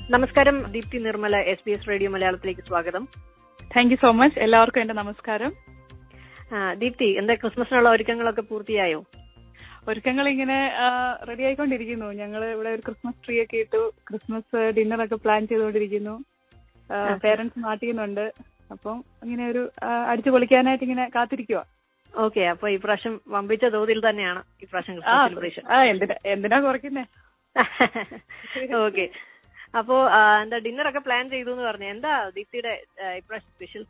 നമസ്കാരം Deepthi Nirmala S B S radio മലയാളത്തിലേക്ക് സ്വാഗതം താങ്ക് യു സോ മച്ച് എല്ലാവർക്കും എന്റെ നമസ്കാരം ആ, ദീപ്തി എന്താ ക്രിസ്മസിനുള്ള ഒരുക്കങ്ങളൊക്കെ പൂർത്തിയായോ ഒരുക്കങ്ങൾ ഇങ്ങനെ റെഡി ആയിക്കൊണ്ടിരിക്കുന്നു ഞങ്ങൾ ഇവിടെ ഒരു ക്രിസ്മസ് ട്രീ ഒക്കെ ഇട്ടു ക്രിസ്മസ് ഡിന്നർ ഒക്കെ പ്ലാൻ ചെയ്തുകൊണ്ടിരിക്കുന്നു പേരൻസ് നാട്ടിൽ നിന്നുണ്ട് അപ്പം ഇങ്ങനെ ഒരു ആ, അടിച്ചു പൊളിക്കാനായിട്ട് ഇങ്ങനെ കാത്തിരിക്കുക ഓക്കെ അപ്പൊ ഈ പ്രാവശ്യം വമ്പിച്ച തോതിൽ തന്നെയാണ് ഈ പ്രാവശ്യം ആ ക്രിസ്മസ് സെലിബ്രേഷൻ ആ, എന്തിനാ എന്തിനാ കുറയ്ക്കുന്നേ ഓക്കെ അപ്പോ ആ, എന്താ ഡിന്നർ ഒക്കെ പ്ലാൻ ചെയ്തു എന്ന് പറഞ്ഞു എന്താ ദീപ്തിയുടെ ആ, ഇപ്രാവശ്യം സ്പെഷ്യൽ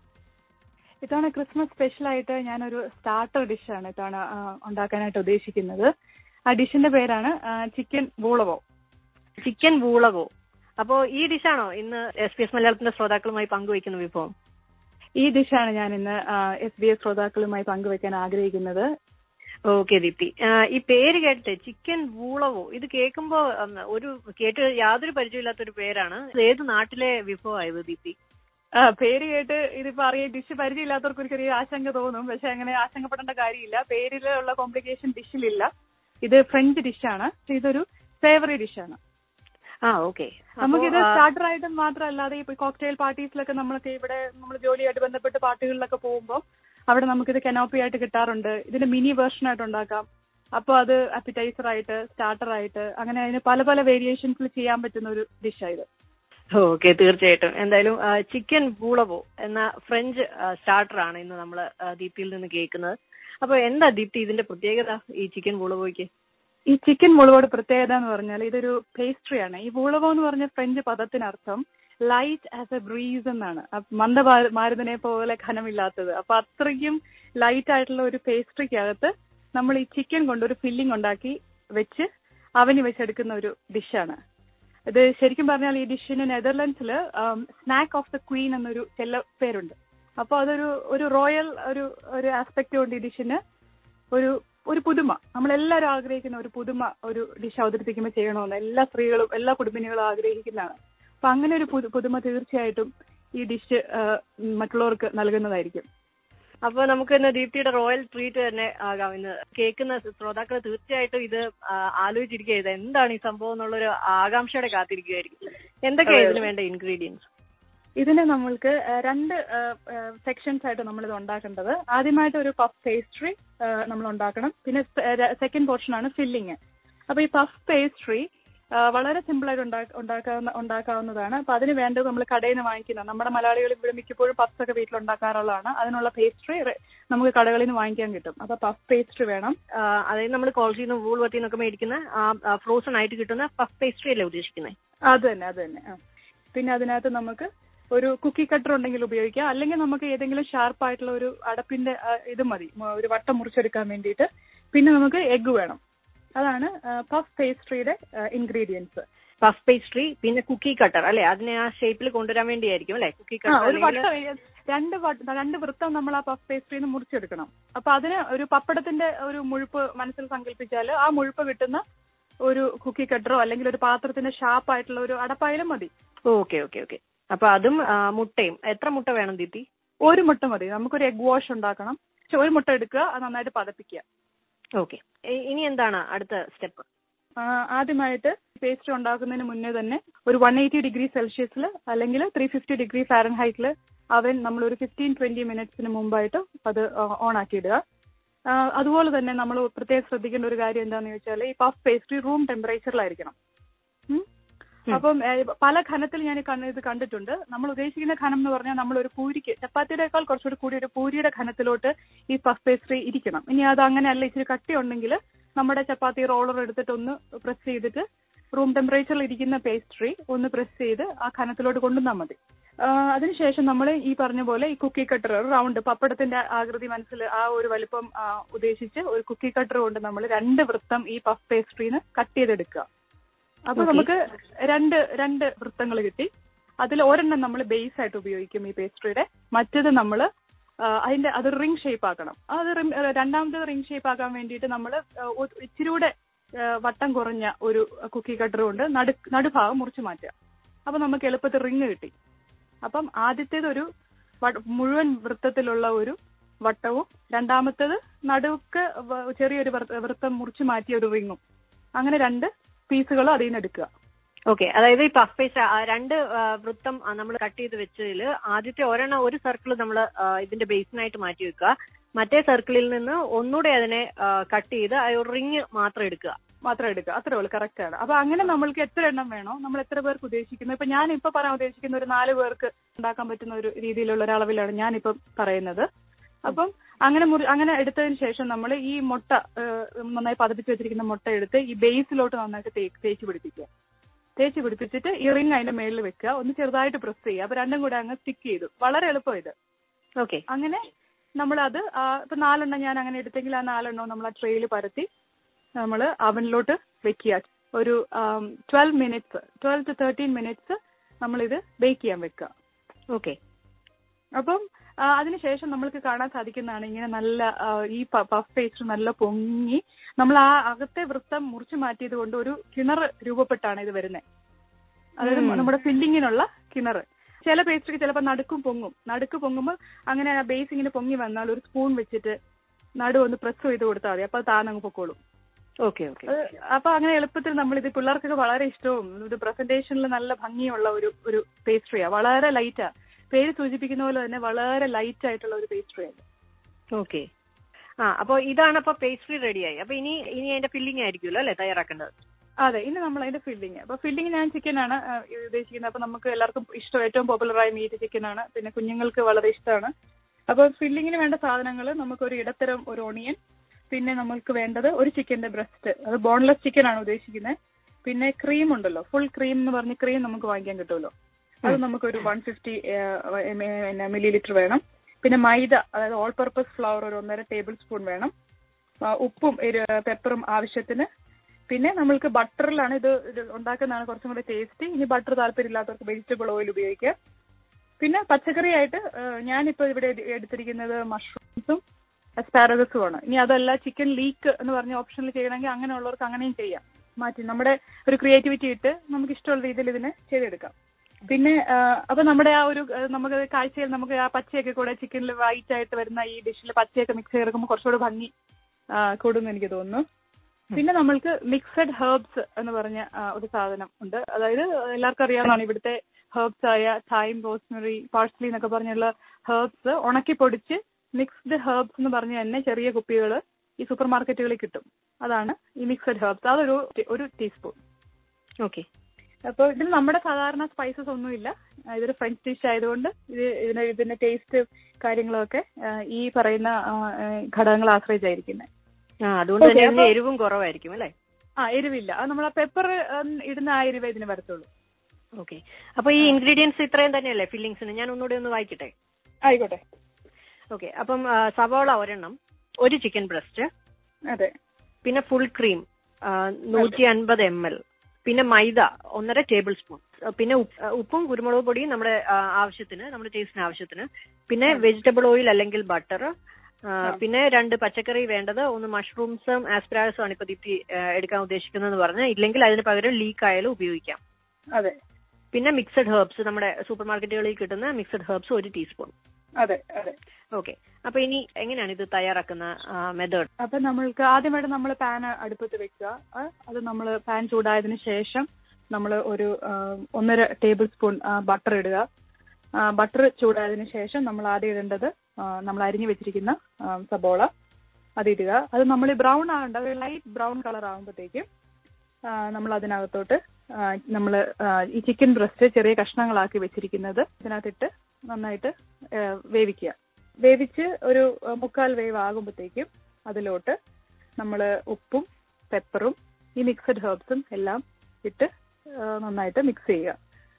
ഇത്തവണ ക്രിസ്മസ് സ്പെഷ്യൽ ആയിട്ട് ഞാനൊരു സ്റ്റാർട്ടർ ഡിഷാണ് ഇത്തവണ ആ, ഉണ്ടാക്കാനായിട്ട് ഉദ്ദേശിക്കുന്നത് ആ ഡിഷിന്റെ പേരാണ് ചിക്കൻ വൂളവോ ചിക്കൻ വൂളകോ അപ്പോ ഈ ഡിഷാണോ ഇന്ന് എസ് പി എസ് മലയാളത്തിന്റെ ശ്രോതാക്കളുമായി പങ്കുവയ്ക്കുന്ന വിഭവം ഈ ഡിഷാണ് ഞാൻ ഇന്ന് എസ് ബി എസ് ശ്രോതാക്കളുമായി പങ്കുവെക്കാൻ ആഗ്രഹിക്കുന്നത് ഓക്കെ ദീപ്തി ആ, ഈ പേര് കേട്ടിട്ട് ചിക്കൻ വൂളവോ ഇത് കേൾക്കുമ്പോ ഉം, ഒരു കേട്ട് യാതൊരു പരിചയമില്ലാത്ത ഒരു പേരാണ് ഇത് ഏത് നാട്ടിലെ വിഭവമായത് ദീപ്തി ആ, പേര് കേട്ട് ഇതിപ്പോ അറിയാം ഡിഷ് പരിചയമില്ലാത്തവർക്ക് ഒരു ചെറിയ ആശങ്ക തോന്നും പക്ഷെ അങ്ങനെ ആശങ്കപ്പെടേണ്ട കാര്യമില്ല പേരിലുള്ള കോംപ്ലിക്കേഷൻ ഡിഷിലില്ല ഇത് ഫ്രഞ്ച് ഡിഷാണ് പക്ഷെ ഇതൊരു സേവറി ഡിഷാണ് ആ ഓക്കെ നമുക്കിത് സ്റ്റാർട്ടർ ആയിട്ട് മാത്രമല്ലാതെ ഇപ്പൊ കോക്ടെയിൽ പാർട്ടീസിലൊക്കെ നമ്മളൊക്കെ ഇവിടെ നമ്മൾ ജോലിയായിട്ട് ബന്ധപ്പെട്ട് പാർട്ടികളിലൊക്കെ പോകുമ്പോൾ അവിടെ നമുക്കിത് കനോപ്പി ആയിട്ട് കിട്ടാറുണ്ട് ഇതിന്റെ മിനി വേർഷൻ ആയിട്ട് ഉണ്ടാക്കാം അപ്പൊ അത് അപ്പിറ്റൈസർ ആയിട്ട് സ്റ്റാർട്ടർ ആയിട്ട് അങ്ങനെ അതിന് പല പല വേരിയേഷൻസിൽ ചെയ്യാൻ പറ്റുന്ന ഒരു ഡിഷായത് ഓക്കെ തീർച്ചയായിട്ടും എന്തായാലും ചിക്കൻ ബൂളവോ എന്ന ഫ്രഞ്ച് സ്റ്റാർട്ടർ ആണ് ഇന്ന് നമ്മൾ ദീപ്തിയിൽ നിന്ന് കേൾക്കുന്നത് അപ്പൊ എന്താ ദീപ്തി ഇതിന്റെ പ്രത്യേകത ഈ ചിക്കൻ ബൂളവോയ്ക്ക് ഈ ചിക്കൻ മുളകോട് പ്രത്യേകത എന്ന് പറഞ്ഞാൽ ഇതൊരു പേസ്ട്രി ആണ് ഈ വൂളവോ എന്ന് പറഞ്ഞ ഫ്രഞ്ച് പദത്തിനർത്ഥം ലൈറ്റ് ആസ് എ ബ്രീസ് എന്നാണ് അപ്പ മന്ദമാരുതനെ പോലെ ഘനമില്ലാത്തത് അപ്പൊ അത്രയ്ക്കും ലൈറ്റ് ആയിട്ടുള്ള ഒരു പേസ്ട്രിക്കകത്ത് നമ്മൾ ഈ ചിക്കൻ കൊണ്ട് ഒരു ഫില്ലിംഗ് ഉണ്ടാക്കി വെച്ച് അവന് വെച്ചെടുക്കുന്ന ഒരു ഡിഷാണ് ഇത് ശരിക്കും പറഞ്ഞാൽ ഈ ഡിഷിന് നെതർലൻഡ്സിൽ സ്നാക്ക് ഓഫ് ദ ക്വീൻ എന്നൊരു ചെല്ല പേരുണ്ട് അപ്പൊ അതൊരു ഒരു റോയൽ ഒരു ഒരു ആസ്പെക്ട് ഉണ്ട് ഈ ഡിഷിന് ഒരു ഒരു പുതുമ നമ്മളെല്ലാവരും ആഗ്രഹിക്കുന്ന ഒരു പുതുമ ഒരു ഡിഷ് അവതരിപ്പിക്കുമ്പോൾ ചെയ്യണമെന്ന് എല്ലാ സ്ത്രീകളും എല്ലാ കുടുംബിനികളും ആഗ്രഹിക്കുന്നതാണ് അപ്പൊ അങ്ങനെ ഒരു പുതു- പുതുമ തീർച്ചയായിട്ടും ഈ ഡിഷ് മറ്റുള്ളവർക്ക് നൽകുന്നതായിരിക്കും അപ്പൊ നമുക്ക് ഇന്ന് ദീപ്തിയുടെ റോയൽ ട്രീറ്റ് തന്നെ ആകാം ഇന്ന് കേൾക്കുന്ന ശ്രോതാക്കൾ തീർച്ചയായിട്ടും ഇത് ആ, ആലോചിച്ചിരിക്കുക ഇത് എന്താണ് ഈ സംഭവം എന്നുള്ളൊരു ആകാംക്ഷയോടെ കാത്തിരിക്കുകയായിരിക്കും എന്തൊക്കെയാണ് ഇതിന് വേണ്ട ഇൻഗ്രീഡിയൻസ് ഇതിന് നമ്മൾക്ക് ആ, രണ്ട് സെക്ഷൻസ് ആയിട്ട് നമ്മൾ ഇത് ഉണ്ടാക്കേണ്ടത് ആദ്യമായിട്ട് ഒരു പഫ് പേസ്ട്രി നമ്മൾ ഉണ്ടാക്കണം പിന്നെ സെക്കൻഡ് പോർഷൻ ആണ് ഫില്ലിങ് അപ്പൊ ഈ പഫ് പേസ്ട്രി വളരെ സിമ്പിൾ ആയിട്ട് ഉണ്ടാ- ഉണ്ടാക്കാവുന്ന ഉണ്ടാക്കാവുന്നതാണ് അപ്പൊ അതിന് വേണ്ടത് നമ്മൾ കടയിൽ നിന്ന് വാങ്ങിക്കുന്ന നമ്മുടെ മലയാളികൾ ഇവിടെ മിക്കപ്പോഴും പഫ്സ് ഒക്കെ വീട്ടിൽ ഉണ്ടാക്കാറുള്ളതാണ് അതിനുള്ള പേസ്ട്രി നമുക്ക് കടകളിൽ നിന്ന് വാങ്ങിക്കാൻ കിട്ടും അപ്പൊ പഫ് പേസ്ട്രി വേണം ആ, അതായത് നമ്മൾ കോളേജിൽ നിന്ന് വൂൾവത്തിൽ നിന്നൊക്കെ മേടിക്കുന്ന ഫ്രോസൺ ആയിട്ട് കിട്ടുന്ന പഫ് പേസ്ട്രി അല്ലേ ഉദ്ദേശിക്കുന്നത് അത് തന്നെ അത് തന്നെ ആ. പിന്നെ അതിനകത്ത് നമുക്ക് ഒരു കുക്കി കട്ടർ ഉണ്ടെങ്കിൽ ഉപയോഗിക്കാം അല്ലെങ്കിൽ നമുക്ക് ഏതെങ്കിലും ഷാർപ്പ് ആയിട്ടുള്ള ഒരു അടപ്പിന്റെ ആ, ഇത് മതി മ- ഒരു വട്ടം മുറിച്ചെടുക്കാൻ വേണ്ടിയിട്ട് പിന്നെ നമുക്ക് എഗ്ഗ് വേണം അതാണ് പഫ് പേസ്ട്രിയുടെ ഇൻഗ്രീഡിയൻസ് പഫ് പേസ്ട്രി പിന്നെ കുക്കി കട്ടർ അല്ലെ അതിനെ ആ ഷേപ്പിൽ കൊണ്ടുവരാൻ വേണ്ടിയായിരിക്കും അല്ലെ കുക്കി ആ കട്ടർ ഒരു വട്ടം രണ്ട് വട്ട- രണ്ട് വൃത്തം നമ്മൾ ആ പഫ് പേസ്ട്രിന്ന് മുറിച്ചെടുക്കണം അപ്പൊ അതിന് ഒരു പപ്പടത്തിന്റെ ഒരു മുഴുപ്പ് മനസ്സിൽ സങ്കല്പിച്ചാൽ ആ മുഴുപ്പ് കിട്ടുന്ന ഒരു കുക്കി കട്ടറോ അല്ലെങ്കിൽ ഒരു പാത്രത്തിന്റെ ഷാർപ്പ് ആയിട്ടുള്ള ഒരു അടപ്പായാലും മതി ഓക്കെ ഓക്കെ ഓക്കെ അപ്പൊ അതും ആ, മുട്ടയും എത്ര മുട്ട വേണം ദീപ്തി ഒരു മുട്ട മതി നമുക്കൊരു എഗ് വാഷ് ഉണ്ടാക്കണം പക്ഷെ ഒരു മുട്ട എടുക്കുക അത് നന്നായിട്ട് പതപ്പിക്കുക ഓക്കെ ഇനി എന്താണ് അടുത്ത സ്റ്റെപ്പ് ആ, ആദ്യമായിട്ട് പേസ്റ്റ് ഉണ്ടാക്കുന്നതിന് മുന്നേ തന്നെ ഒരു വൺ എയ്റ്റി ഡിഗ്രി സെൽഷ്യസിൽ അല്ലെങ്കിൽ ത്രീ ഫിഫ്റ്റി ഡിഗ്രി ഫാരൻഹൈറ്റിൽ അവൻ നമ്മൾ ഒരു ഫിഫ്റ്റീൻ ട്വന്റി മിനിറ്റ്സിന് മുമ്പായിട്ട് അത് ഓൺ ആക്കിയിടുക ആ, അതുപോലെ തന്നെ നമ്മൾ പ്രത്യേകം ശ്രദ്ധിക്കേണ്ട ഒരു കാര്യം എന്താണെന്ന് ചോദിച്ചാൽ ഈ പഫ് പേസ്ട്രി റൂം ടെമ്പറേച്ചറിലായിരിക്കണം ഉം. ഉം. അപ്പം ഏ, പല ഘനത്തിൽ ഞാൻ ഈ കണ്ണ് ഇത് കണ്ടിട്ടുണ്ട് നമ്മൾ ഉദ്ദേശിക്കുന്ന ഘനം എന്ന് പറഞ്ഞാൽ നമ്മൾ ഒരു പൂരിക്ക് ചപ്പാത്തിയുടെക്കാൾ കുറച്ചുകൂടി കൂടി ഒരു പൂരിയുടെ ഘനത്തിലോട്ട് ഈ പഫ് പേസ്ട്രി ഇരിക്കണം ഇനി അത് അങ്ങനെയല്ല ഇച്ചിരി കട്ടി ഉണ്ടെങ്കിൽ നമ്മുടെ ചപ്പാത്തി റോളർ എടുത്തിട്ട് ഒന്ന് പ്രസ് ചെയ്തിട്ട് റൂം ടെമ്പറേച്ചറിൽ ഇരിക്കുന്ന പേസ്ട്രി ഒന്ന് പ്രസ് ചെയ്ത് ആ ഘനത്തിലോട്ട് കൊണ്ടുവന്നാൽ മതി ആ, അതിനുശേഷം നമ്മൾ ഈ പറഞ്ഞ പോലെ ഈ കുക്കി കട്ടർ റൗണ്ട് പപ്പടത്തിന്റെ ആകൃതി മനസ്സിൽ ആ ഒരു വലിപ്പം ആ, ഉദ്ദേശിച്ച് ഒരു കുക്കി കട്ടർ കൊണ്ട് നമ്മൾ രണ്ട് വൃത്തം ഈ പഫ് പേസ്ട്രീന്ന് കട്ട് ചെയ്തെടുക്കുക അപ്പൊ Okay. നമുക്ക് രണ്ട് രണ്ട് വൃത്തങ്ങൾ കിട്ടി അതിൽ ഒരെണ്ണം നമ്മൾ ബേസ് ആയിട്ട് ഉപയോഗിക്കും ഈ പേസ്ട്രിയുടെ മറ്റേത് നമ്മൾ അതിന്റെ അത് റിംഗ് ഷേപ്പ് ആക്കണം അത് rim- ഏഹ് രണ്ടാമത്തെ റിംഗ് ഷേപ്പ് ആക്കാൻ വേണ്ടിയിട്ട് നമ്മൾ ഇച്ചിരി കൂടെ ഏഹ് വട്ടം കുറഞ്ഞ ഒരു കുക്കി കട്ടർ കൊണ്ട് നടു നടുഭാഗം മുറിച്ചു മാറ്റുക അപ്പൊ നമുക്ക് എളുപ്പത്തിൽ റിങ് കിട്ടി അപ്പം ആദ്യത്തേത് ഒരു വ- മുഴുവൻ വൃത്തത്തിലുള്ള ഒരു വട്ടവും രണ്ടാമത്തേത് നടുക്ക് വ- ചെറിയൊരു വൃ- വൃത്തം മുറിച്ചു മാറ്റിയ ഒരു റിങ്ങും അങ്ങനെ രണ്ട് പീസുകളും അതിൽ നിന്ന് എടുക്കുക ഓക്കെ അതായത് ഈ പഫ് പേസ്റ്റ് രണ്ട് ആ, വൃത്തം നമ്മൾ കട്ട് ചെയ്ത് വെച്ചതിൽ ആദ്യത്തെ ഒരെണ്ണം ഒരു സർക്കിൾ നമ്മൾ ഇതിന്റെ ബേസിനായിട്ട് മാറ്റി വെക്കുക മറ്റേ സർക്കിളിൽ നിന്ന് ഒന്നുകൂടെ അതിനെ കട്ട് ചെയ്ത് ആ ഒരു റിങ് മാത്രം എടുക്കുക മാത്രം എടുക്കുക അത്രേ ഉള്ളൂ കറക്റ്റ് ആണ് അപ്പൊ അങ്ങനെ നമ്മൾക്ക് എത്ര എണ്ണം വേണോ നമ്മൾ എത്ര പേർക്ക് ഉദ്ദേശിക്കുന്നത് ഇപ്പൊ ഞാൻ ഇപ്പൊ പറയാൻ ഉദ്ദേശിക്കുന്ന ഒരു നാല് പേർക്ക് ഉണ്ടാക്കാൻ പറ്റുന്ന ഒരു രീതിയിലുള്ള ഒരു അളവിലാണ് ഞാൻ ഇപ്പൊ പറയുന്നത് അപ്പം അങ്ങനെ മുറി അങ്ങനെ എടുത്തതിന് ശേഷം നമ്മൾ ഈ മുട്ട ഏഹ്, നന്നായി പതിപ്പിച്ച് വെച്ചിരിക്കുന്ന മുട്ട എടുത്ത് ഈ ബേസിലോട്ട് നന്നായിട്ട് തേ- തേച്ച് പിടിപ്പിക്കുക തേച്ച് പിടിപ്പിച്ചിട്ട് ഈ റിങ് അതിന്റെ മേളിൽ വെക്കുക ഒന്ന് ചെറുതായിട്ട് പ്രസ് ചെയ്യുക അപ്പൊ രണ്ടും കൂടെ അങ്ങ് സ്റ്റിക്ക് ചെയ്തു വളരെ എളുപ്പം ഇത് ഓക്കെ അങ്ങനെ നമ്മളത് ആ, ഇപ്പൊ നാലെണ്ണം ഞാൻ അങ്ങനെ എടുത്തെങ്കിൽ ആ നാലെണ്ണവും നമ്മൾ ആ ട്രെയിൽ പരത്തി നമ്മൾ അവനിലോട്ട് വെക്കുക ഒരു twelve minutes twelve to thirteen minutes നമ്മളിത് ബേക്ക് ചെയ്യാൻ വെക്കുക ഓക്കെ അപ്പം ആ, അതിനുശേഷം നമ്മൾക്ക് കാണാൻ സാധിക്കുന്നതാണ് ഇങ്ങനെ നല്ല ആ, ഈ പഫ് പേസ്റ്റ് നല്ല പൊങ്ങി നമ്മൾ ആ അകത്തെ വൃത്തം മുറിച്ചു മാറ്റിയത് കൊണ്ട് ഒരു കിണർ രൂപപ്പെട്ടാണ് ഇത് വരുന്നത് അതായത് ഉം. നമ്മുടെ ഫില്ലിങ്ങിനുള്ള കിണർ ചില പേസ്ട്രിക്ക് ചിലപ്പോൾ നടുക്കും പൊങ്ങും നടുക്ക് പൊങ്ങുമ്പോൾ അങ്ങനെ ആ ബേസ് ഇങ്ങനെ പൊങ്ങി വന്നാൽ ഒരു സ്പൂൺ വെച്ചിട്ട് നടു ഒന്ന് പ്രസ് ചെയ്ത് കൊടുത്താൽ മതി അപ്പൊ അത് താന്നങ്ങ് പൊക്കോളും ഓക്കെ ഓക്കെ അത് അപ്പൊ അങ്ങനെ എളുപ്പത്തിൽ നമ്മൾ ഇത് പിള്ളേർക്കൊക്കെ വളരെ ഇഷ്ടവും ഒരു പ്രസന്റേഷനിൽ നല്ല ഭംഗിയുള്ള ഒരു ഒരു പേസ്ട്രിയാ വളരെ ലൈറ്റാ പേര് സൂചിപ്പിക്കുന്ന പോലെ തന്നെ വളരെ ലൈറ്റ് ആയിട്ടുള്ള ഒരു പേസ്ട്രിയാണ് ഓക്കെ ആ അപ്പൊ ഇതാണ് അപ്പൊ പേസ്ട്രി റെഡിയായി അപ്പൊ ഇനി ഇനി അതിന്റെ ഫില്ലിംഗ് ആയിരിക്കുമല്ലോ അല്ലെ തയ്യാറാക്കേണ്ടത് അതെ ഇനി നമ്മൾ അതിന്റെ ഫില്ലിങ് അപ്പൊ ഫില്ലിങ് ഞാൻ ചിക്കൻ ആണ് ആ, ഉദ്ദേശിക്കുന്നത് അപ്പൊ നമുക്ക് എല്ലാവർക്കും ഇഷ്ടം ഏറ്റവും പോപ്പുലറായ മീറ്റ് ചിക്കൻ ആണ് പിന്നെ കുഞ്ഞുങ്ങൾക്ക് വളരെ ഇഷ്ടമാണ് അപ്പൊ ഫില്ലിങ്ങിന് വേണ്ട സാധനങ്ങൾ നമുക്കൊരു ഇടത്തരം ഒരു ഓണിയൻ പിന്നെ നമുക്ക് വേണ്ടത് ഒരു ചിക്കന്റെ ബ്രസ്റ്റ് അത് ബോൺലെസ് ചിക്കൻ ആണ് ഉദ്ദേശിക്കുന്നത് പിന്നെ ക്രീം ഉണ്ടല്ലോ ഫുൾ ക്രീം എന്ന് പറഞ്ഞ് ക്രീം നമുക്ക് വാങ്ങിക്കാൻ കിട്ടുമല്ലോ അത് നമുക്കൊരു വൺ ഫിഫ്റ്റി മില്ലി ലിറ്റർ വേണം പിന്നെ മൈദ അതായത് ഓൾ പർപ്പസ് ഫ്ലവർ ഒരു ഒന്നര ടേബിൾ സ്പൂൺ വേണം ആ, ഉപ്പും പെപ്പറും ആവശ്യത്തിന് പിന്നെ നമ്മൾക്ക് ബട്ടറിലാണ് ഇത് ഇത് ഉണ്ടാക്കുന്നതാണ് കുറച്ചും കൂടെ ടേസ്റ്റി ഇനി ബട്ടർ താല്പര്യമില്ലാത്തവർക്ക് വെജിറ്റബിൾ ഓയിൽ ഉപയോഗിക്കാം പിന്നെ പച്ചക്കറിയായിട്ട് ആ, ഞാനിപ്പോ ഇവിടെ എട് എടുത്തിരിക്കുന്നത് മഷ്റൂംസും അസ്പാരഗസും ആണ് ഇനി അതല്ല ചിക്കൻ ലീക്ക് എന്ന് പറഞ്ഞ ഓപ്ഷനിൽ ചെയ്യണമെങ്കിൽ അങ്ങനെയുള്ളവർക്ക് അങ്ങനെയും ചെയ്യാം മാറ്റി നമ്മുടെ ഒരു ക്രിയേറ്റിവിറ്റി ഇട്ട് നമുക്ക് ഇഷ്ടമുള്ള രീതിയിൽ ഇതിനെ ചെയ്തെടുക്കാം പിന്നെ ആ, അപ്പൊ നമ്മുടെ ആ ഒരു ആ, നമുക്ക് കാഴ്ചയിൽ നമുക്ക് ആ പച്ചയൊക്കെ കൂടെ ചിക്കനിൽ വൈറ്റ് ആയിട്ട് വരുന്ന ഈ ഡിഷിൽ പച്ചയൊക്കെ മിക്സ് ചെയ്തെടുക്കുമ്പോൾ കുറച്ചുകൂടെ ഭംഗി ആ, കൂടുമെന്ന് എനിക്ക് തോന്നുന്നു പിന്നെ നമ്മൾക്ക് മിക്സഡ് ഹെർബ്സ് എന്ന് പറഞ്ഞ ആ, ഒരു സാധനം ഉണ്ട് അതായത് എല്ലാവർക്കും അറിയാവുന്നതാണ് ഇവിടുത്തെ ഹെർബ്സ് ആയ തൈം റോസ്മറി പാഴ്സ്ലി എന്നൊക്കെ പറഞ്ഞുള്ള ഹെർബ്സ് ഉണക്കി പൊടിച്ച് മിക്സ്ഡ് ഹെർബ്സ് എന്ന് പറഞ്ഞ തന്നെ ചെറിയ കുപ്പികൾ ഈ സൂപ്പർ മാർക്കറ്റുകളിൽ കിട്ടും അതാണ് ഈ മിക്സഡ് ഹെർബ്സ് അതൊരു ഒരു ടീസ്പൂൺ ഓക്കെ അപ്പോൾ ഇതിൽ നമ്മുടെ സാധാരണ സ്പൈസസ് ഒന്നുമില്ല ആ, ഇതൊരു ഫ്രഞ്ച് ഡിഷ് ആയതുകൊണ്ട് ഇത് ഇതിന്റെ ഇതിന്റെ ടേസ്റ്റ് കാര്യങ്ങളൊക്കെ ആ, ഈ പറയുന്ന ആ, ആ, ഘടകങ്ങൾ ആശ്രയിച്ചായിരിക്കുന്നത് ആ അതുകൊണ്ട് തന്നെ Okay, ഇതിന് അപ്പൊ- എരിവും കുറവായിരിക്കും അല്ലേ ആ എരിവില്ല അത് നമ്മൾ ആ പെപ്പർ ഇടുന്ന ആ എരിവ് ഇതിന് വരത്തുള്ളൂ ഓക്കെ അപ്പൊ ഈ ഇൻഗ്രീഡിയൻസ് ഇത്രയും തന്നെയല്ലേ ഫില്ലിങ്സിന് ഞാൻ ഒന്നുകൂടി ഒന്ന് വായിക്കട്ടെ ആയിക്കോട്ടെ ഓക്കെ അപ്പം ആ, സവാള ഒരെണ്ണം ഒരു ചിക്കൻ ബ്രസ്റ്റ് അതെ പിന്നെ ഫുൾ ക്രീം നൂറ്റി അൻപത് എം എൽ പിന്നെ മൈദ ഒന്നര ടേബിൾ സ്പൂൺ പിന്നെ ഉപ്പ്- ആ, ഉപ്പും കുരുമുളക് പൊടിയും നമ്മുടെ ആ, ആവശ്യത്തിന് നമ്മുടെ ടേസ്റ്റിന് ആവശ്യത്തിന് പിന്നെ വെജിറ്റബിൾ ഓയിൽ അല്ലെങ്കിൽ ബട്ടർ പിന്നെ രണ്ട് പച്ചക്കറി വേണ്ടത് ഒന്ന് മഷ്റൂംസും ആസ്പ്രാഗസും ആണ് ഇപ്പൊ ദീപ്തി ആ, എടുക്കാൻ ഉദ്ദേശിക്കുന്നതെന്ന് പറഞ്ഞ് ഇല്ലെങ്കിൽ അതിന് പകരം ലീക്ക് ആയാലും ഉപയോഗിക്കാം അതെ പിന്നെ മിക്സഡ് ഹെർബ്സ് നമ്മുടെ സൂപ്പർ മാർക്കറ്റുകളിൽ കിട്ടുന്ന മിക്സഡ് ഹെർബ്സ് ഒരു ടീസ്പൂൺ അതെ അതെ ഓക്കെ അപ്പൊ ഇനി എങ്ങനെയാണ് ഇത് തയ്യാറാക്കുന്ന മെത്തേഡ് അപ്പൊ നമ്മൾക്ക് ആദ്യമായിട്ട് നമ്മൾ പാൻ അടുപ്പത്ത് വെക്കുക ആ, അത് നമ്മൾ പാൻ ചൂടായതിനു ശേഷം നമ്മൾ ഒരു ആ, ഒന്നര ടേബിൾ സ്പൂൺ ബട്ടർ ഇടുക ബട്ടർ ചൂടായതിനു ശേഷം നമ്മൾ ആദ്യം ഇടേണ്ടത് ആ, നമ്മൾ അരിഞ്ഞു വെച്ചിരിക്കുന്ന ആ, സബോള അത് ഇടുക അത് നമ്മൾ ബ്രൗൺ ആകേണ്ട ഒരു ലൈറ്റ് ബ്രൗൺ കളർ ആകുമ്പോഴത്തേക്കും നമ്മൾ അതിനകത്തോട്ട് നമ്മൾ ഈ ചിക്കൻ ബ്രസ്റ്റ് ചെറിയ കഷ്ണങ്ങളാക്കി വെച്ചിരിക്കുന്നത് ഇതിനകത്തിട്ട് നന്നായിട്ട് ആ, വേവിക്കുക വേവിച്ച് ഒരു ആ, മുക്കാൽ വേവ് ആകുമ്പോഴത്തേക്കും അതിലോട്ട് നമ്മൾ ഉപ്പും പെപ്പറും ഈ മിക്സഡ് ഹെർബ്സും എല്ലാം ഇട്ട് ആ, നന്നായിട്ട് മിക്സ് ചെയ്യുക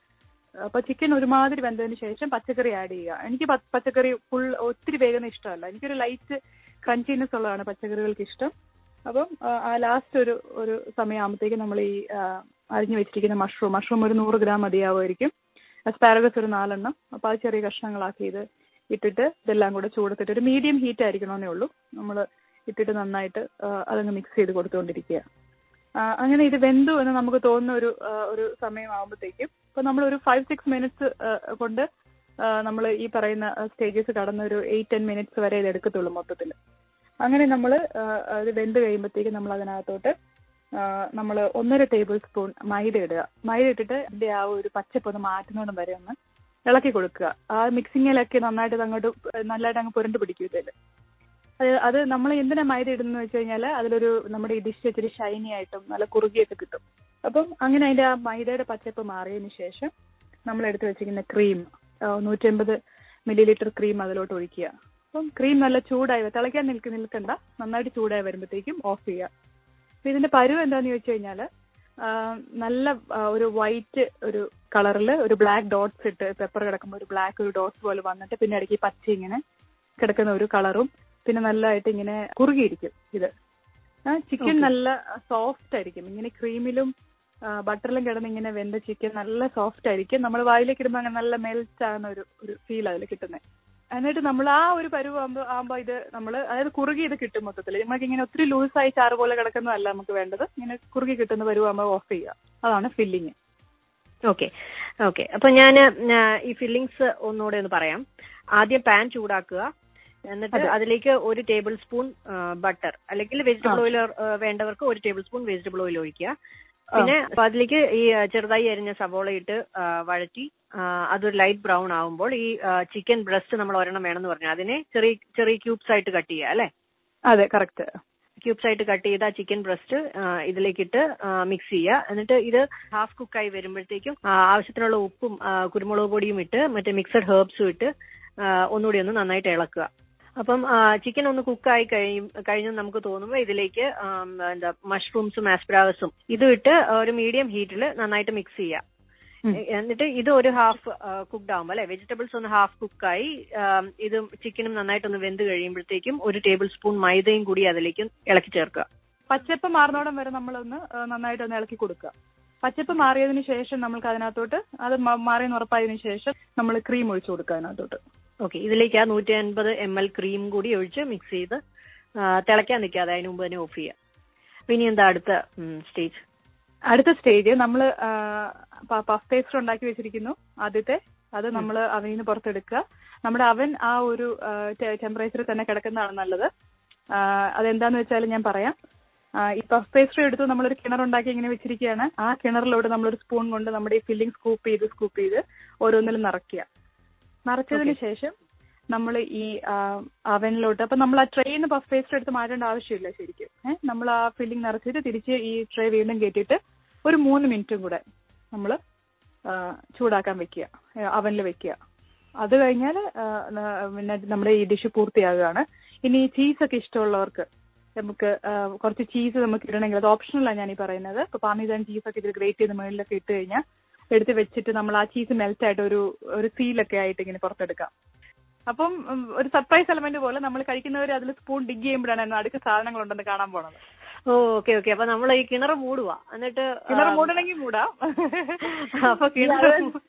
അപ്പൊ ചിക്കൻ ഒരുമാതിരി വെന്തതിന് ശേഷം പച്ചക്കറി ആഡ് ചെയ്യുക എനിക്ക് പ- പച്ചക്കറി ഫുൾ ഒത്തിരി വേഗം ഇഷ്ടമല്ല എനിക്കൊരു ലൈറ്റ് ക്രഞ്ചിനെസ് ഉള്ളതാണ് പച്ചക്കറികൾക്ക് ഇഷ്ടം അപ്പം ആ, ആ ലാസ്റ്റ് ഒരു ഒരു സമയമാകുമ്പോഴത്തേക്ക് നമ്മൾ ഈ ആ, അരിഞ്ഞു വെച്ചിരിക്കുന്ന മഷ്റൂം മഷ്റൂം ഒരു നൂറ് ഗ്രാം മതിയാവുമായിരിക്കും അസ്പാരഗസ് ഒരു നാലെണ്ണം അപ്പൊ അത് ചെറിയ കഷ്ണങ്ങളാക്കി ഇത് ഇട്ടിട്ട് ഇതെല്ലാം കൂടെ ചൂടത്തിട്ട് ഒരു മീഡിയം ഹീറ്റ് ആയിരിക്കണമെന്നേ ഉള്ളൂ നമ്മൾ ഇട്ടിട്ട് നന്നായിട്ട് ആ, അതങ്ങ് മിക്സ് ചെയ്ത് കൊടുത്തുകൊണ്ടിരിക്കുക ആ, അങ്ങനെ ഇത് വെന്തു എന്ന് നമുക്ക് തോന്നുന്ന ഒരു ആ, ഒരു സമയമാകുമ്പോഴത്തേക്കും ഇപ്പൊ നമ്മൾ ഒരു ഫൈവ് സിക്സ് മിനിറ്റ്സ് കൊണ്ട് നമ്മൾ ഈ പറയുന്ന സ്റ്റേജസ് കടന്ന ഒരു എയ്റ്റ് ടെൻ മിനിറ്റ്സ് വരെ ഇത് എടുക്കത്തുള്ളൂ മൊത്തത്തിൽ അങ്ങനെ നമ്മൾ അത് വെന്ത് കഴിയുമ്പോഴത്തേക്കും നമ്മൾ അതിനകത്തോട്ട് നമ്മൾ ഒന്നര ടേബിൾ സ്പൂൺ മൈദ ഇടുക മൈദ ഇട്ടിട്ട് ഇതിന്റെ ആ ഒരു പച്ചപ്പ് ഒന്ന് മാറ്റുന്നോടും വരെ ഒന്ന് ഇളക്കി കൊടുക്കുക ആ മിക്സിങ്ങിലൊക്കെ നന്നായിട്ട് ഇത് അങ്ങോട്ട് നല്ലതായിട്ട് അങ്ങ് പുരണ്ട് പിടിക്കും ഇതിൽ അത് അത് നമ്മൾ എന്തിനാ മൈദ ഇടുന്നത് വെച്ച് കഴിഞ്ഞാൽ അതിലൊരു നമ്മുടെ ഈ ഡിഷ് ഇച്ചിരി ഷൈനി ആയിട്ടും നല്ല കുറുകിയൊക്കെ കിട്ടും അപ്പം അങ്ങനെ അതിന്റെ ആ മൈദയുടെ പച്ചപ്പ് മാറിയതിന് ശേഷം നമ്മൾ എടുത്ത് വെച്ചിരിക്കുന്ന ക്രീം നൂറ്റമ്പത് മില്ലി ലിറ്റർ ക്രീം അതിലോട്ട് ഒഴിക്കുക അപ്പം ക്രീം നല്ല ചൂടായി വ- തിളയ്ക്കാൻ നിൽക്ക് നിൽക്കണ്ട നന്നായിട്ട് ചൂടായി വരുമ്പോഴത്തേക്കും ഓഫ് ചെയ്യുക അപ്പൊ ഇതിന്റെ പരുവ് എന്താന്ന് ചോദിച്ചു കഴിഞ്ഞാല് ആ, നല്ല ആ, ഒരു വൈറ്റ് ഒരു കളറിൽ ഒരു ബ്ലാക്ക് ഡോട്ട്സ് ഇട്ട് പെപ്പർ കിടക്കുമ്പോൾ ഒരു ബ്ലാക്ക് ഒരു ഡോട്ട്സ് പോലെ വന്നിട്ട് പിന്നെ ഇടയ്ക്ക് ഈ പച്ച ഇങ്ങനെ കിടക്കുന്ന ഒരു കളറും പിന്നെ നല്ലതായിട്ട് ഇങ്ങനെ കുറുകിയിരിക്കും ഇത് ചിക്കൻ Okay. നല്ല സോഫ്റ്റ് ആയിരിക്കും ഇങ്ങനെ ക്രീമിലും ബട്ടറിലും കിടന്ന് ഇങ്ങനെ വെന്ത ചിക്കൻ നല്ല സോഫ്റ്റ് ആയിരിക്കും നമ്മൾ വായിലേക്ക് ഇടുമ്പോൾ അങ്ങനെ നല്ല മെൽറ്റ് ആകുന്ന ഒരു ഒരു ഫീൽ അതിൽ കിട്ടുന്നത് എന്നിട്ട് നമ്മൾ ആ ഒരു പരുവാകുമ്പോൾ ആകുമ്പോൾ ഇത് നമ്മൾ അതായത് കുറുകി ഇത് കിട്ടും മൊത്തത്തിൽ നമുക്ക് ഇങ്ങനെ ഒത്തിരി ലൂസായി ചാറ് പോലെ കിടക്കുന്നതല്ല നമുക്ക് വേണ്ടത് ഇങ്ങനെ കുറുകി കിട്ടുന്ന പരുവാകുമ്പോൾ ഓഫ് ചെയ്യുക അതാണ് ഫില്ലിങ് ഓക്കെ ഓക്കെ അപ്പൊ ഞാൻ ഈ ഫില്ലിങ്സ് ഒന്നുകൂടെ ഒന്ന് പറയാം ആദ്യം പാൻ ചൂടാക്കുക എന്നിട്ട് അതെ. അതിലേക്ക് ഒരു ടേബിൾ സ്പൂൺ ബട്ടർ അല്ലെങ്കിൽ വെജിറ്റബിൾ ആ. ഓയിൽ വേണ്ടവർക്ക് ഒരു ടേബിൾ സ്പൂൺ വെജിറ്റബിൾ ഓയിൽ ഒഴിക്കുക പിന്നെ അപ്പൊ അതിലേക്ക് ഈ ആ, ചെറുതായി അരിഞ്ഞ സവോള ഇട്ട് ആ, വഴറ്റി ആ, അതൊരു ലൈറ്റ് ബ്രൗൺ ആവുമ്പോൾ ഈ ചിക്കൻ ബ്രസ്റ്റ് നമ്മൾ ഒരെണ്ണം വേണമെന്ന് പറഞ്ഞു അതിനെ ചെറിയ ചെറിയ ക്യൂബ്സ് ആയിട്ട് കട്ട് ചെയ്യുക അല്ലെ അതെ കറക്റ്റ് ക്യൂബ്സ് ആയിട്ട് കട്ട് ചെയ്ത ചിക്കൻ ബ്രസ്റ്റ് ഇതിലേക്കിട്ട് മിക്സ് ചെയ്യുക എന്നിട്ട് ഇത് ഹാഫ് കുക്കായി വരുമ്പോഴത്തേക്കും ആ, ആവശ്യത്തിനുള്ള ഉപ്പും ആ, കുരുമുളക് പൊടിയും ഇട്ട് മറ്റേ മിക്സഡ് ഹെർബ്സും ഇട്ട് ആ, ഒന്നുകൂടി ഒന്ന് നന്നായിട്ട് ഇളക്കുക അപ്പം ചിക്കൻ ഒന്ന് കുക്കായി കഴിയും കഴിഞ്ഞ് നമുക്ക് തോന്നുമ്പോൾ ഇതിലേക്ക് ആം, എന്താ മഷ്റൂംസും ആസ്പ്രാവസും ഇതും ഇട്ട് ഒരു മീഡിയം ഹീറ്റിൽ നന്നായിട്ട് മിക്സ് ചെയ്യുക ഉം. എന്നിട്ട് ഇത് ഒരു ഹാഫ് കുക്ക്ഡ് ആകുമ്പോൾ അല്ലെ വെജിറ്റബിൾസ് ഒന്ന് ഹാഫ് കുക്കായി ഇതും ചിക്കനും നന്നായിട്ടൊന്ന് വെന്ത് കഴിയുമ്പോഴത്തേക്കും ഒരു ടേബിൾ സ്പൂൺ മൈദയും കൂടി അതിലേക്ക് ഇളക്കി ചേർക്കുക പച്ചപ്പ് മാറുന്നോടം വരെ നമ്മളൊന്ന് ആ, നന്നായിട്ട് ഒന്ന് ഇളക്കി കൊടുക്കുക പച്ചപ്പ് മാറിയതിന് ശേഷം നമുക്ക് അതിനകത്തോട്ട് അത് മ- മാറിയെന്ന് ഉറപ്പായതിനു ശേഷം നമ്മൾ ക്രീം ഒഴിച്ചു കൊടുക്കുക അതിനകത്തോട്ട് ഓക്കെ ഇതിലേക്ക് ആ നൂറ്റി അൻപത് എം എൽ ക്രീം കൂടി ഒഴിച്ച് മിക്സ് ചെയ്ത് ആ, തിളയ്ക്കാൻ നിൽക്കാതെ അതിന് മുമ്പ് തന്നെ ഓഫ് ചെയ്യുക അപ്പൊ ഇനി എന്താ അടുത്ത സ്റ്റേജ് അടുത്ത സ്റ്റേജ് നമ്മൾ പഫ് പേസ്റ്റർ ഉണ്ടാക്കി വെച്ചിരിക്കുന്നു ആദ്യത്തെ അത് നമ്മൾ അവനിൽ നിന്ന് പുറത്തെടുക്കുക നമ്മുടെ അവൻ ആ ഒരു ടെമ്പറേച്ചറിൽ തന്നെ കിടക്കുന്നതാണ് നല്ലത് ആ, അതെന്താന്ന് വെച്ചാൽ ഞാൻ പറയാം ആ, ഈ പഫ് പേസ്ട്രി എടുത്ത് നമ്മളൊരു കിണറുണ്ടാക്കി ഇങ്ങനെ വെച്ചിരിക്കുകയാണ് ആ കിണറിലോട്ട് നമ്മളൊരു സ്പൂൺ കൊണ്ട് നമ്മുടെ ഈ ഫില്ലിംഗ് സ്കൂപ്പ് ചെയ്ത് സ്കൂപ്പ് ചെയ്ത് ഓരോന്നിലും നിറയ്ക്കുക നിറച്ചതിന് ശേഷം നമ്മൾ ഈ അവനിലോട്ട് അപ്പൊ നമ്മൾ ആ ട്രേന്ന് പഫ് പേസ്റ്റർ എടുത്ത് മാറ്റേണ്ട ആവശ്യമില്ല ശരിക്കും ഏഹ് നമ്മൾ ആ ഫില്ലിംഗ് നിറച്ചിട്ട് തിരിച്ച് ഈ ട്രേ വീണ്ടും കയറ്റിയിട്ട് ഒരു മൂന്ന് മിനിറ്റും കൂടെ നമ്മൾ ചൂടാക്കാൻ വെക്കുക അവനിൽ വെക്കുക അത് കഴിഞ്ഞാൽ പിന്നെ നമ്മുടെ ഈ ഡിഷ് പൂർത്തിയാകുകയാണ് ഇനി ചീസൊക്കെ ഇഷ്ടമുള്ളവർക്ക് നമുക്ക് ആ, കുറച്ച് ചീസ് നമുക്ക് ഇടണമെങ്കിൽ അത് ഓപ്ഷണലാണ് ഞാൻ ഈ പറയുന്നത് ഇപ്പൊ പാർമിസാൻ ചീസൊക്കെ ഇതിൽ ഗ്രേറ്റ് ചെയ്ത് മുകളിലൊക്കെ ഇട്ട് കഴിഞ്ഞാൽ എടുത്ത് വെച്ചിട്ട് നമ്മൾ ആ ചീസ് മെൽറ്റ് ആയിട്ട് ഒരു ഒരു സീലൊക്കെ ആയിട്ട് ഇങ്ങനെ പുറത്തെടുക്കാം അപ്പം ഉം, ഒരു സർപ്രൈസ് എലമെന്റ് പോലെ നമ്മൾ കഴിക്കുന്നവർ അതിൽ സ്പൂൺ ഡിഗ് ചെയ്യുമ്പോഴാണ് അടുത്ത സാധനങ്ങൾ ഉണ്ടെന്ന് കാണാൻ പോണത് ഓ ഓക്കെ ഓക്കെ അപ്പൊ നമ്മൾ ഈ കിണർ മൂടുക എന്നിട്ട് കിണർ ആ, മൂടണമെങ്കിൽ മൂടാം അപ്പൊ കിണർ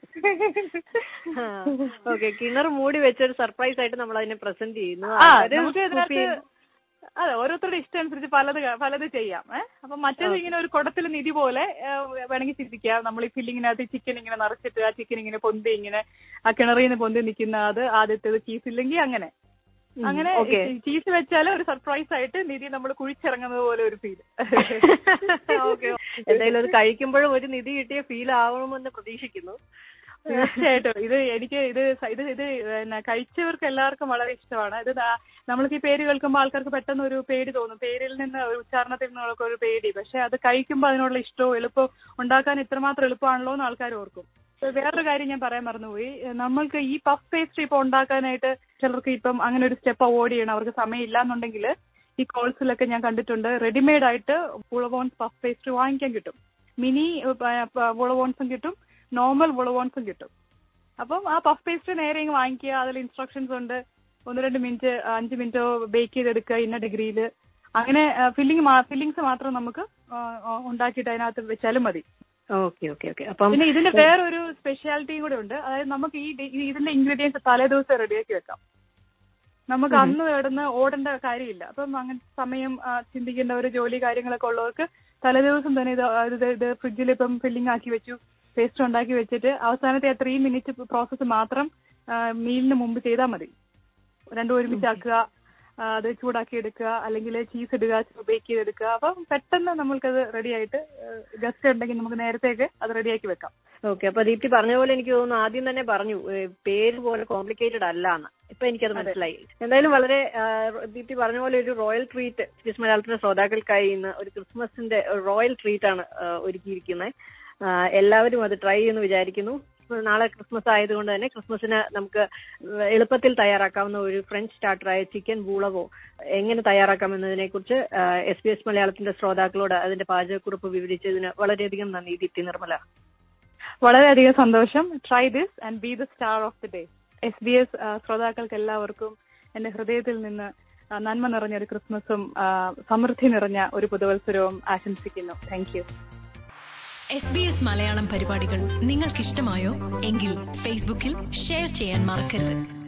ഓക്കെ കിണർ മൂടി വെച്ചൊരു സർപ്രൈസ് ആയിട്ട് നമ്മൾ അതിനെ പ്രസന്റ് ചെയ്യുന്നു ആ അവര് നമുക്ക് scoop ഇതിനകത്ത് ചെയ്യുന്നു. അതെ ഓരോരുത്തരുടെ ഇഷ്ടം അനുസരിച്ച് പലത് ക- പലത് ചെയ്യാം ഏഹ് അപ്പൊ മറ്റേത് ഇങ്ങനെ ഒരു കുടത്തിൽ നിധി പോലെ ഏഹ്, വേണമെങ്കിൽ ചിന്തിക്കാം നമ്മൾ ഈ ഫില്ലിങ്ങിനകത്ത് ചിക്കൻ ഇങ്ങനെ നിറച്ചിട്ട് ആ ചിക്കൻ ഇങ്ങനെ പൊന്തി ഇങ്ങനെ ആ കിണറിൽ നിന്ന് പൊന്തി നിൽക്കുന്ന അത് ആദ്യത്തേത് ചീസ് ഇല്ലെങ്കിൽ അങ്ങനെ ഉം, അങ്ങനെ okay. ചീസ് വെച്ചാൽ ഒരു സർപ്രൈസ് ആയിട്ട് നിധി നമ്മൾ കുഴിച്ചിറങ്ങുന്നത് പോലെ ഒരു ഫീൽ ഓക്കെ എന്തായാലും അത് കഴിക്കുമ്പോഴും ഒരു നിധി കിട്ടിയ ഫീൽ ആവണമെന്ന് പ്രതീക്ഷിക്കുന്നു തീർച്ചയായിട്ടും ഇത് എനിക്ക് ഇത് സ- ഇത് ഇത് പിന്നെ കഴിച്ചവർക്ക് എല്ലാവർക്കും വളരെ ഇഷ്ടമാണ് ഇത് ദാ- നമ്മൾക്ക് ഈ പേര് കേൾക്കുമ്പോൾ ആൾക്കാർക്ക് പെട്ടെന്ന് ഒരു പേടി തോന്നും പേരിൽ നിന്ന് ഒരു ഉച്ചാരണത്തിൽ നിന്നൊക്കെ ഒരു പേടി പക്ഷെ അത് കഴിക്കുമ്പോൾ അതിനുള്ള ഇഷ്ടവും എളുപ്പവും ഉണ്ടാക്കാൻ ഇത്രമാത്രം എളുപ്പമാണല്ലോ എന്ന് ആൾക്കാർ ഓർക്കും ഇപ്പൊ വേറൊരു കാര്യം ഞാൻ പറയാൻ മറന്നുപോയി ഏഹ് നമ്മൾക്ക് ഈ പഫ് പേസ്ട്രി ഇപ്പൊ ഉണ്ടാക്കാനായിട്ട് ചിലർക്ക് ഇപ്പം അങ്ങനെ ഒരു സ്റ്റെപ്പ് അവോയ്ഡ് ചെയ്യണം അവർക്ക് സമയം ഇല്ലാന്നുണ്ടെങ്കിൽ ഈ കോൾസിലൊക്കെ ഞാൻ കണ്ടിട്ടുണ്ട് റെഡിമെയ്ഡ് ആയിട്ട് പുളവോൺസ് പഫ് പേസ്ട്രി വാങ്ങിക്കാൻ കിട്ടും മിനി പുളവോൺസും കിട്ടും നോർമൽ വുളവോൺസും കിട്ടും അപ്പം ആ പഫ് പേസ്റ്റ് നേരെ ഇങ്ങ് വാങ്ങിക്കുക അതിൽ ഇൻസ്ട്രക്ഷൻസ് ഉണ്ട് ഒന്ന് രണ്ട് മിനിറ്റ് അഞ്ച് മിനിറ്റോ ബേക്ക് ചെയ്തെടുക്കുക ഇന്ന ഡിഗ്രിയിൽ അങ്ങനെ ഫില്ലിംഗ് ഫില്ലിങ്സ് മാത്രം നമുക്ക് ആ, ആ, ഉണ്ടാക്കിയിട്ട് അതിനകത്ത് വെച്ചാലും മതി ഓക്കെ ഓക്കെ ഓക്കെ അപ്പം പിന്നെ ഇതിന്റെ വേറൊരു സ്പെഷ്യാലിറ്റിയും കൂടെ ഉണ്ട് അതായത് നമുക്ക് ഈ ഡി- ഈ ഇതിന്റെ ഇൻഗ്രീഡിയൻസ് തലേ ദിവസം റെഡിയാക്കി വെക്കാം നമുക്ക് അന്ന് കിടന്ന് ഓടേണ്ട കാര്യമില്ല അപ്പം അങ്ങനെ സമയം ആ, ചിന്തിക്കേണ്ടവർ ജോലി കാര്യങ്ങളൊക്കെ ഉള്ളവർക്ക് തലേദിവസം തന്നെ ഇത് ആ, ഇത് ഇത് ഫ്രിഡ്ജിൽ ഇപ്പം ഫില്ലിംഗ് ആക്കി വെച്ചു പേസ്റ്റ് ഉണ്ടാക്കി വെച്ചിട്ട് അവസാനത്തെ ആ ത്രീ മിനിറ്റ് പ്രോസസ്സ് മാത്രം മീലിന് മുമ്പ് ചെയ്താൽ മതി രണ്ടും ഒരുമിച്ചാക്കുക ആ, അത് ചൂടാക്കി എടുക്കുക അല്ലെങ്കിൽ ചീസ് ഇടുക ബേക്ക് ചെയ്തെടുക്കുക അപ്പം പെട്ടെന്ന് നമ്മൾക്കത് റെഡി ആയിട്ട് ഗസ്റ്റ് ഉണ്ടെങ്കിൽ നമുക്ക് നേരത്തേക്ക് അത് റെഡിയാക്കി വെക്കാം ഓക്കെ അപ്പൊ ദീപ്തി പറഞ്ഞ പോലെ എനിക്ക് തോന്നുന്നു ആദ്യം തന്നെ പറഞ്ഞു ഏ, പേര് പോലെ കോംപ്ലിക്കേറ്റഡ് അല്ല എന്ന് ഇപ്പൊ എനിക്കത് മനസ്സിലായി എന്തായാലും വളരെ ആ, ദീപ്തി പറഞ്ഞ പോലെ ഒരു റോയൽ ട്രീറ്റ് ക്രിസ്മസ് മലയാളത്തിന്റെ ശ്രോതാക്കൾക്കായി ഇന്ന് ഒരു ക്രിസ്മസിന്റെ റോയൽ ട്രീറ്റ് ആണ് ആ, ഒരുക്കിയിരിക്കുന്നത് ആ, എല്ലാവരും അത് ട്രൈ ചെയ്യുമെന്ന് വിചാരിക്കുന്നു നാളെ ക്രിസ്മസ് ആയതുകൊണ്ട് തന്നെ ക്രിസ്മസിന് നമുക്ക് എളുപ്പത്തിൽ തയ്യാറാക്കാവുന്ന ഒരു ഫ്രഞ്ച് സ്റ്റാർട്ടറായ ചിക്കൻ ബൂളവോ എങ്ങനെ തയ്യാറാക്കാം എന്നതിനെ കുറിച്ച് എസ് ബി എസ് മലയാളത്തിന്റെ ശ്രോതാക്കളോട് അതിന്റെ പാചകക്കുറിപ്പ് വിവരിച്ചതിന് വളരെയധികം നന്ദി ദീപ്തി നിർമ്മല വളരെയധികം സന്തോഷം try this and be the star of the day S B S ശ്രോതാക്കൾക്ക് എല്ലാവർക്കും എന്റെ ഹൃദയത്തിൽ നിന്ന് ആ, നന്മ നിറഞ്ഞ ഒരു ക്രിസ്മസും ആ, സമൃദ്ധി നിറഞ്ഞ ഒരു പുതുവത്സരവും ആശംസിക്കുന്നു thank you S B S Malayalam പരിപാടികൾ നിങ്ങൾക്കിഷ്ടമായോ എങ്കിൽ ഫേസ്ബുക്കിൽ ഷെയർ ചെയ്യാൻ മറക്കരുത്